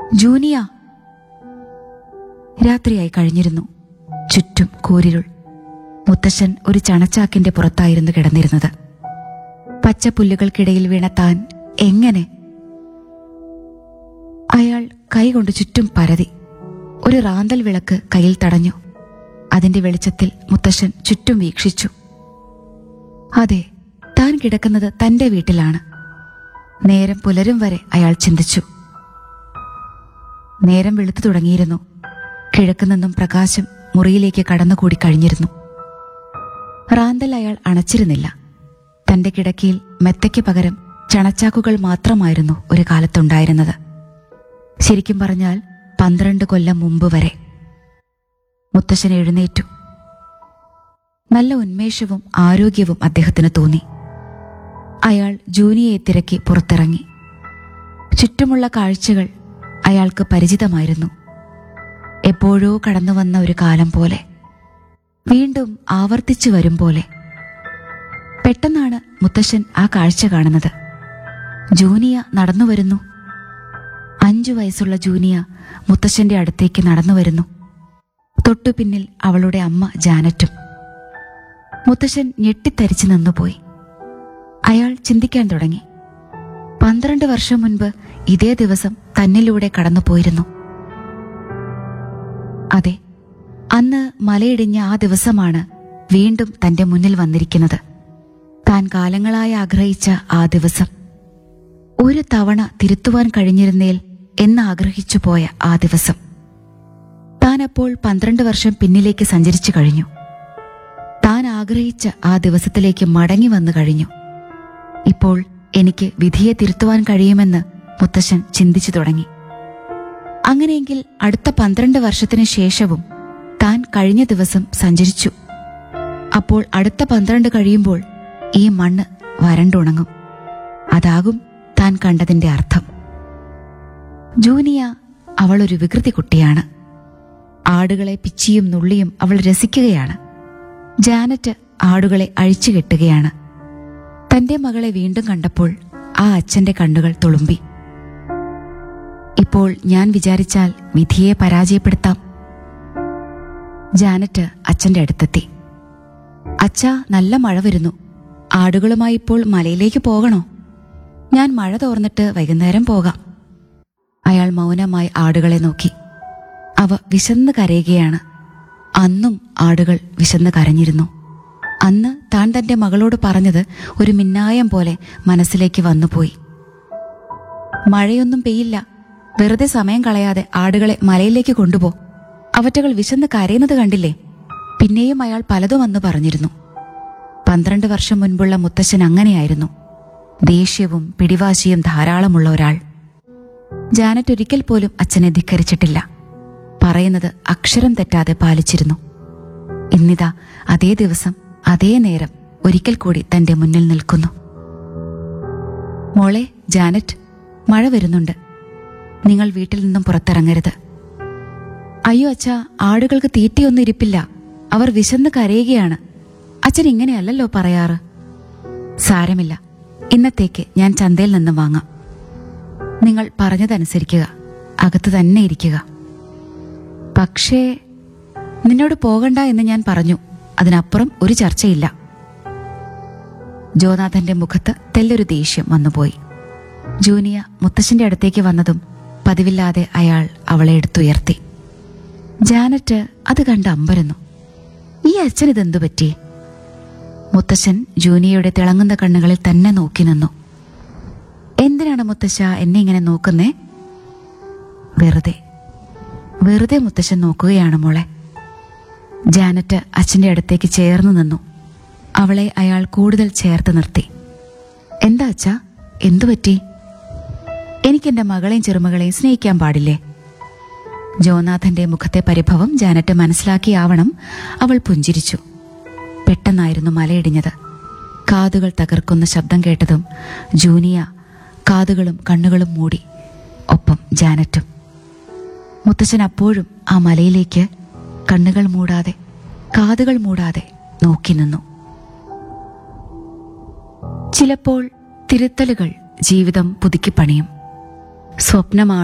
ജൂനിയ രാത്രിയായി കഴിഞ്ഞിരുന്നു ചുറ്റും കൂരിരുൾ മുത്തശ്ശൻ ഒരു ചണച്ചാക്കിന്റെ പുറത്തായിരുന്നു കിടന്നിരുന്നത് പച്ചപ്പുല്ലുകൾക്കിടയിൽ വീണ താൻ എങ്ങനെ അയാൾ കൈകൊണ്ട് ചുറ്റും പരതി ഒരു റാന്തൽ വിളക്ക് കയ്യിൽ തടഞ്ഞു അതിന്റെ വെളിച്ചത്തിൽ മുത്തശ്ശൻ ചുറ്റും വീക്ഷിച്ചു അതെ താൻ കിടക്കുന്നത് തന്റെ വീട്ടിലാണ് നേരം പുലരും വരെ അയാൾ ചിന്തിച്ചു നേരം വെളുത്തു തുടങ്ങിയിരുന്നു കിഴക്ക് നിന്നും പ്രകാശം മുറിയിലേക്ക് കടന്നുകൂടി കഴിഞ്ഞിരുന്നു റാന്തൽ അയാൾ അണച്ചിരുന്നില്ല തന്റെ കിടക്കയിൽ മെത്തയ്ക്ക് പകരം ചണച്ചാക്കുകൾ മാത്രമായിരുന്നു ഒരു കാലത്തുണ്ടായിരുന്നത് ശരിക്കും പറഞ്ഞാൽ പന്ത്രണ്ട് കൊല്ലം മുമ്പ് വരെ മുത്തശ്ശൻ എഴുന്നേറ്റു നല്ല ഉന്മേഷവും ആരോഗ്യവും അദ്ദേഹത്തിന് തോന്നി അയാൾ ജൂനിയയെ തിരക്കി പുറത്തിറങ്ങി ചുറ്റുമുള്ള കാഴ്ചകൾ അയാൾക്ക് പരിചിതമായിരുന്നു എപ്പോഴോ കടന്നുവന്ന ഒരു കാലം പോലെ വീണ്ടും ആവർത്തിച്ചു വരും പോലെ പെട്ടെന്നാണ് മുത്തശ്ശൻ ആ കാഴ്ച കാണുന്നത് ജൂനിയ നടന്നു വരുന്നു അഞ്ചു വയസ്സുള്ള ജൂനിയ മുത്തശ്ശന്റെ അടുത്തേക്ക് നടന്നു വരുന്നു തൊട്ടു പിന്നിൽ അവളുടെ അമ്മ ജാനറ്റും മുത്തശ്ശൻ ഞെട്ടിത്തരിച്ചു നിന്നുപോയി അയാൾ ചിന്തിക്കാൻ തുടങ്ങി പന്ത്രണ്ട് വർഷം മുൻപ് ഇതേ ദിവസം തന്നിലൂടെ കടന്നുപോയിരുന്നു അതെ അന്ന് മലയിടിഞ്ഞ ആ ദിവസമാണ് വീണ്ടും തന്റെ മുന്നിൽ വന്നിരിക്കുന്നത് താൻ കാലങ്ങളായി ആഗ്രഹിച്ച ആ ദിവസം ഒരു തവണ തിരുത്തുവാൻ കഴിഞ്ഞിരുന്നേൽ എന്ന് ആഗ്രഹിച്ചു പോയ ആ ദിവസം താൻ അപ്പോൾ പന്ത്രണ്ട് വർഷം പിന്നിലേക്ക് സഞ്ചരിച്ചു കഴിഞ്ഞു താൻ ആഗ്രഹിച്ച ആ ദിവസത്തിലേക്ക് മടങ്ങി വന്നു കഴിഞ്ഞു ഇപ്പോൾ എനിക്ക് വിധിയെ തിരുത്തുവാൻ കഴിയുമെന്ന് മുത്തശ്ശൻ ചിന്തിച്ചു തുടങ്ങി അങ്ങനെയെങ്കിൽ അടുത്ത പന്ത്രണ്ട് വർഷത്തിന് ശേഷവും താൻ കഴിഞ്ഞ ദിവസം സഞ്ചരിച്ചു അപ്പോൾ അടുത്ത പന്ത്രണ്ട് കഴിയുമ്പോൾ ഈ മണ്ണ് വരണ്ടുണങ്ങും അതാകും താൻ കണ്ടതിന്റെ അർത്ഥം ജൂനിയ അവൾ ഒരു വികൃതി കുട്ടിയാണ് ആടുകളെ പിച്ചിയും നുള്ളിയും അവൾ രസിക്കുകയാണ് ജാനറ്റ് ആടുകളെ അഴിച്ചു കെട്ടുകയാണ് തന്റെ മകളെ വീണ്ടും കണ്ടപ്പോൾ ആ അച്ഛന്റെ കണ്ണുകൾ തുളുമ്പി ഇപ്പോൾ ഞാൻ വിചാരിച്ചാൽ വിധിയെ പരാജയപ്പെടുത്താം ജാനറ്റ് അച്ഛന്റെ അടുത്തെത്തി അച്ഛാ നല്ല മഴ വരുന്നു ആടുകളുമായി ഇപ്പോൾ മലയിലേക്ക് പോകണോ ഞാൻ മഴ തോർന്നിട്ട് വൈകുന്നേരം പോകാം അയാൾ മൗനമായി ആടുകളെ നോക്കി അവ വിശന്ന് കരയുകയാണ് അന്നും ആടുകൾ വിശന്ന് കരഞ്ഞിരുന്നു അന്ന് താൻ തന്റെ മകളോട് പറഞ്ഞത് ഒരു മിന്നായം പോലെ മനസ്സിലേക്ക് വന്നുപോയി മഴയൊന്നും പെയ്യില്ല വെറുതെ സമയം കളയാതെ ആടുകളെ മലയിലേക്ക് കൊണ്ടുപോ അവറ്റകൾ വിശന്ന് കരയുന്നത് കണ്ടില്ലേ പിന്നെയും അയാൾ പലതും വന്നു പറഞ്ഞിരുന്നു പന്ത്രണ്ട് വർഷം മുൻപുള്ള മുത്തശ്ശൻ അങ്ങനെയായിരുന്നു ദേഷ്യവും പിടിവാശിയും ധാരാളമുള്ള ഒരാൾ ജാനറ്റ് ഒരിക്കൽ പോലും അച്ഛനെ ധിക്കരിച്ചിട്ടില്ല പറയുന്നത് അക്ഷരം തെറ്റാതെ പാലിച്ചിരുന്നു ഇന്നിതാ അതേ ദിവസം അതേ നേരം ഒരിക്കൽ കൂടി തന്റെ മുന്നിൽ നിൽക്കുന്നു മോളെ ജാനറ്റ് മഴ വരുന്നുണ്ട് നിങ്ങൾ വീട്ടിൽ നിന്നും പുറത്തിറങ്ങരുത് അയ്യോ അച്ഛാ ആടുകൾക്ക് തീറ്റയൊന്നും ഇരിപ്പില്ല അവർ വിശന്ന് കരയുകയാണ് അച്ഛൻ ഇങ്ങനെയല്ലല്ലോ പറയാറ് സാരമില്ല ഇന്നത്തേക്ക് ഞാൻ ചന്തയിൽ നിന്ന് വാങ്ങാം നിങ്ങൾ പറഞ്ഞതനുസരിക്കുക അകത്ത് തന്നെ ഇരിക്കുക പക്ഷേ നിന്നോട് പോകണ്ട എന്ന് ഞാൻ പറഞ്ഞു അതിനപ്പുറം ഒരു ചർച്ചയില്ല ജോനാഥന്റെ മുഖത്ത് തെല്ലൊരു ദേഷ്യം വന്നുപോയി ജൂനിയ മുത്തശ്ശന്റെ അടുത്തേക്ക് വന്നതും പതിവില്ലാതെ അയാൾ അവളെ എടുത്തുയർത്തി ജാനറ്റ് അത് കണ്ട് അമ്പരന്നു ഈ അച്ഛൻ ഇതെന്തു പറ്റി മുത്തശ്ശൻ ജൂനിയയുടെ തിളങ്ങുന്ന കണ്ണുകളിൽ തന്നെ നോക്കി നിന്നു എന്തിനാണ് മുത്തശ്ശ എന്നെ ഇങ്ങനെ നോക്കുന്നേ വെറുതെ വെറുതെ മുത്തശ്ശൻ നോക്കുകയാണ് മോളെ ജാനറ്റ് അച്ഛന്റെ അടുത്തേക്ക് ചേർന്ന് നിന്നു അവളെ അയാൾ കൂടുതൽ ചേർത്ത് നിർത്തി എന്താ അച്ഛാ എന്തു പറ്റി എനിക്കെന്റെ മകളെയും ചെറുമകളെയും സ്നേഹിക്കാൻ പാടില്ലേ ജോനാഥന്റെ മുഖത്തെ പരിഭവം ജാനറ്റ് മനസ്സിലാക്കിയാവണം അവൾ പുഞ്ചിരിച്ചു പെട്ടെന്നായിരുന്നു മലയിടിഞ്ഞത് കാതുകൾ തകർക്കുന്ന ശബ്ദം കേട്ടതും ജൂനിയ കാതുകളും കണ്ണുകളും മൂടി ഒപ്പം ജാനറ്റും മുത്തച്ഛൻ അപ്പോഴും ആ മലയിലേക്ക് കണ്ണുകൾ മൂടാതെ കാതുകൾ മൂടാതെ നോക്കി നിന്നു ചിലപ്പോൾ തിരുത്തലുകൾ ജീവിതം പുതുക്കിപ്പണിയും സ്വപ്നമാണ്